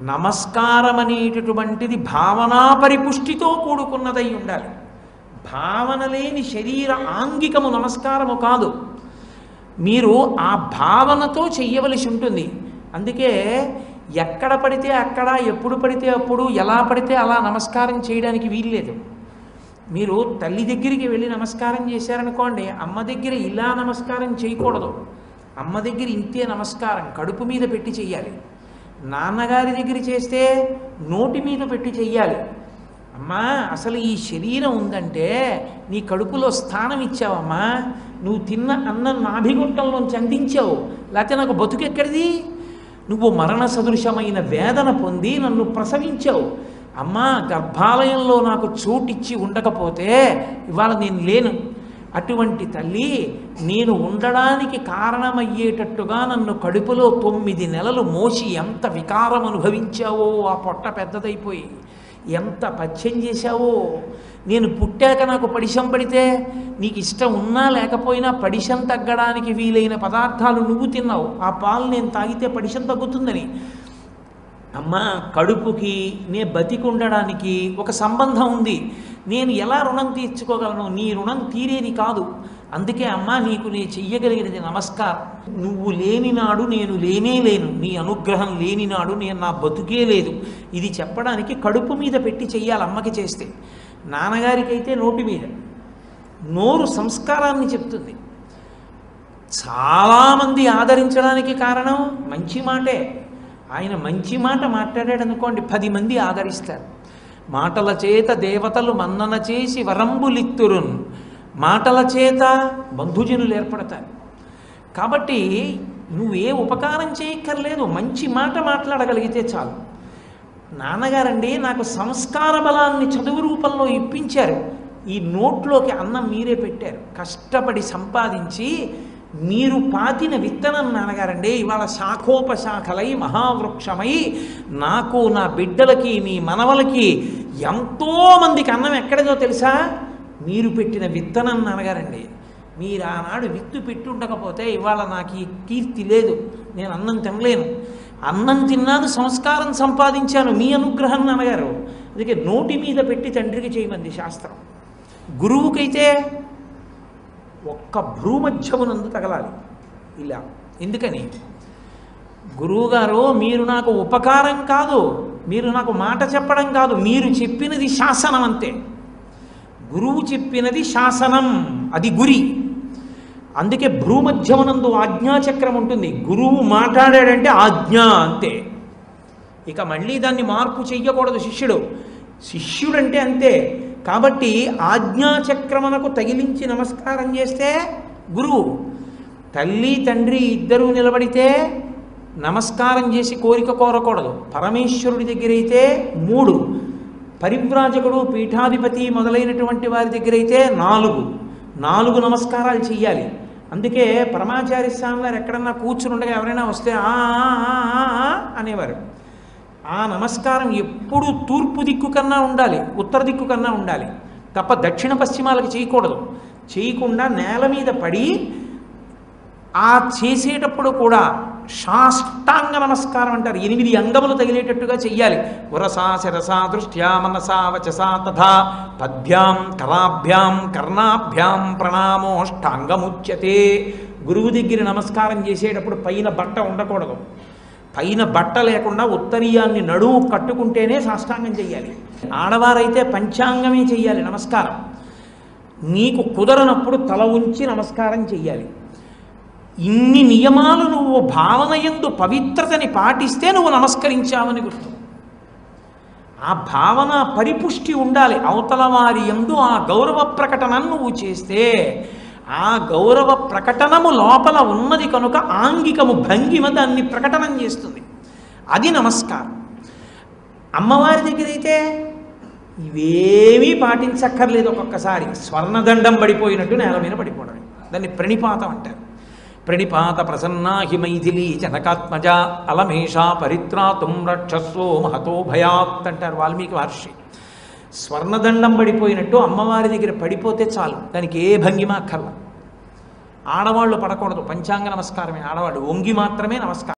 నమస్కారం అనేటటువంటిది భావనా పరిపుష్టితో కూడుకున్నదై ఉండాలి భావన లేని శరీర ఆంగికము నమస్కారము కాదు మీరు ఆ భావనతో చెయ్యవలసి ఉంటుంది అందుకే ఎక్కడ పడితే అక్కడ ఎప్పుడు పడితే అప్పుడు ఎలా పడితే అలా నమస్కారం చేయడానికి వీల్లేదు మీరు తల్లి దగ్గరికి వెళ్ళి నమస్కారం చేశారనుకోండి అమ్మ దగ్గర ఇలా నమస్కారం చేయకూడదు అమ్మ దగ్గర ఇంతే నమస్కారం కడుపు మీద పెట్టి చెయ్యాలి నాన్నగారి దగ్గర చేస్తే నోటి మీద పెట్టి చెయ్యాలి అమ్మా అసలు ఈ శరీరం ఉందంటే నీ కడుపులో స్థానం ఇచ్చావమ్మా నువ్వు తిన్న అన్నం నాభిగుంటంలోంచి అందించావు లేకపోతే నాకు బతుకెక్కడిది నువ్వు మరణ సదృశమైన వేదన పొంది నన్ను ప్రసవించావు అమ్మా గర్భాలయంలో నాకు చోటిచ్చి ఉండకపోతే ఇవాళ నేను లేను అటువంటి తల్లి నేను ఉండడానికి కారణమయ్యేటట్టుగా నన్ను కడుపులో తొమ్మిది నెలలు మోసి ఎంత వికారం అనుభవించావో ఆ పొట్ట పెద్దదైపోయి ఎంత పథ్యం చేశావో నేను పుట్టాక నాకు పడిశం పడితే నీకు ఇష్టం ఉన్నా లేకపోయినా పడిశం తగ్గడానికి వీలైన పదార్థాలు నువ్వు తిన్నావు ఆ పాలు నేను తాగితే పడిశం తగ్గుతుందని అమ్మ కడుపుకి నే బతికుండడానికి ఒక సంబంధం ఉంది నేను ఎలా రుణం తీర్చుకోగలను నీ రుణం తీరేది కాదు అందుకే అమ్మ నీకు నేను చెయ్యగలిగినది నమస్కారం నువ్వు లేని నాడు నేను లేనే లేను నీ అనుగ్రహం లేని నాడు నేను నా బతుకే లేదు ఇది చెప్పడానికి కడుపు మీద పెట్టి చెయ్యాలి అమ్మకి చేస్తే నాన్నగారికి అయితే నోటి మీద నోరు సంస్కారాన్ని చెప్తుంది చాలామంది ఆదరించడానికి కారణం మంచి మాటే ఆయన మంచి మాట మాట్లాడాడు అనుకోండి పది మంది ఆదరిస్తారు మాటల చేత దేవతలు మన్నన చేసి వరంబులిత్తురున్ మాటల చేత బంధుజనులు ఏర్పడతారు కాబట్టి నువ్వే ఉపకారం చేయక్కర్లేదు మంచి మాట మాట్లాడగలిగితే చాలు నాన్నగారండి నాకు సంస్కార బలాన్ని చదువు రూపంలో ఇప్పించారు ఈ నోట్లోకి అన్నం మీరే పెట్టారు కష్టపడి సంపాదించి మీరు పాతిన విత్తనం నాన్నగారండి ఇవాళ శాఖోపశాఖలై మహావృక్షమై నాకు నా బిడ్డలకి మీ మనవలకి ఎంతోమందికి అన్నం ఎక్కడదో తెలుసా మీరు పెట్టిన విత్తనం నాన్నగారండి మీరు ఆనాడు విత్తు పెట్టుండకపోతే ఇవాళ నాకు ఈ కీర్తి లేదు నేను అన్నం తినలేను అన్నం తిన్నాను సంస్కారం సంపాదించాను మీ అనుగ్రహం నాన్నగారు అందుకే నోటి మీద పెట్టి తండ్రికి చేయమంది శాస్త్రం గురువుకైతే ఒక్క భ్రూమధ్యమునందు తగలాలి ఇలా ఎందుకని గురువుగారు మీరు నాకు ఉపకారం కాదు మీరు నాకు మాట చెప్పడం కాదు మీరు చెప్పినది శాసనం అంతే గురువు చెప్పినది శాసనం అది గురి అందుకే భ్రూమధ్యమునందు ఆజ్ఞాచక్రం ఉంటుంది గురువు మాట్లాడాడంటే ఆజ్ఞ అంతే ఇక మళ్ళీ దాన్ని మార్పు చెయ్యకూడదు శిష్యుడు శిష్యుడంటే అంతే కాబట్టి ఆజ్ఞాచక్రమునకు తగిలించి నమస్కారం చేస్తే గురువు తల్లి తండ్రి ఇద్దరూ నిలబడితే నమస్కారం చేసి కోరిక కోరకూడదు పరమేశ్వరుడి దగ్గర అయితే మూడు పరివ్రాజకుడు పీఠాధిపతి మొదలైనటువంటి వారి దగ్గర అయితే నాలుగు నాలుగు నమస్కారాలు చెయ్యాలి అందుకే పరమాచార్య స్వామి వారు ఎక్కడన్నా కూర్చుని ఉండగా ఎవరైనా వస్తే ఆ ఆ, ఆ, ఆ, ఆ అనేవారు ఆ నమస్కారం ఎప్పుడు తూర్పు దిక్కు కన్నా ఉండాలి ఉత్తర దిక్కు కన్నా ఉండాలి తప్ప దక్షిణ పశ్చిమాలకు చేయకూడదు చేయకుండా నేల మీద పడి ఆ చేసేటప్పుడు కూడా సాష్టాంగ నమస్కారం అంటారు ఎనిమిది అంగములు తగిలేటట్టుగా చెయ్యాలి వరసా శరసా దృష్ట్యా మనసా వచసా తథా పద్భ్యాం కరాభ్యాం కర్ణాభ్యాం ప్రణామోష్టాంగముచ్యతే గురువు దగ్గర నమస్కారం చేసేటప్పుడు పైన బట్ట ఉండకూడదు పైన బట్ట లేకుండా ఉత్తరీయాన్ని నడువు కట్టుకుంటేనే సాష్టాంగం చెయ్యాలి ఆడవారైతే పంచాంగమే చెయ్యాలి నమస్కారం నీకు కుదరనప్పుడు తల ఉంచి నమస్కారం చెయ్యాలి ఇన్ని నియమాలు నువ్వు భావన ఎందు పవిత్రతని పాటిస్తే నువ్వు నమస్కరించావని గుర్తు ఆ భావన పరిపుష్టి ఉండాలి అవతల వారి ఎందు ఆ గౌరవ ప్రకటనను నువ్వు చేస్తే ఆ గౌరవ ప్రకటనము లోపల ఉన్నది కనుక ఆంగికము భంగిమ దాన్ని ప్రకటనం చేస్తుంది అది నమస్కారం అమ్మవారి దగ్గర అయితే ఇవేమీ పాటించక్కర్లేదు ఒక్కొక్కసారి స్వర్ణదండం పడిపోయినట్టు నేల మీద పడిపోవడం దాన్ని ప్రణిపాతం అంటారు ప్రణిపాత ప్రసన్నా హి మైథిలి జనకాత్మజ అలమేషా పరిత్రాతుం రక్షస్వో మహతో భయాత్ అంటారు వాల్మీకి మహర్షి స్వర్ణదండం పడిపోయినట్టు అమ్మవారి దగ్గర పడిపోతే చాలు దానికి ఏ భంగిమ అక్కర్ల ఆడవాళ్ళు పడకూడదు పంచాంగ నమస్కారమే ఆడవాళ్ళు వంగి మాత్రమే నమస్కారం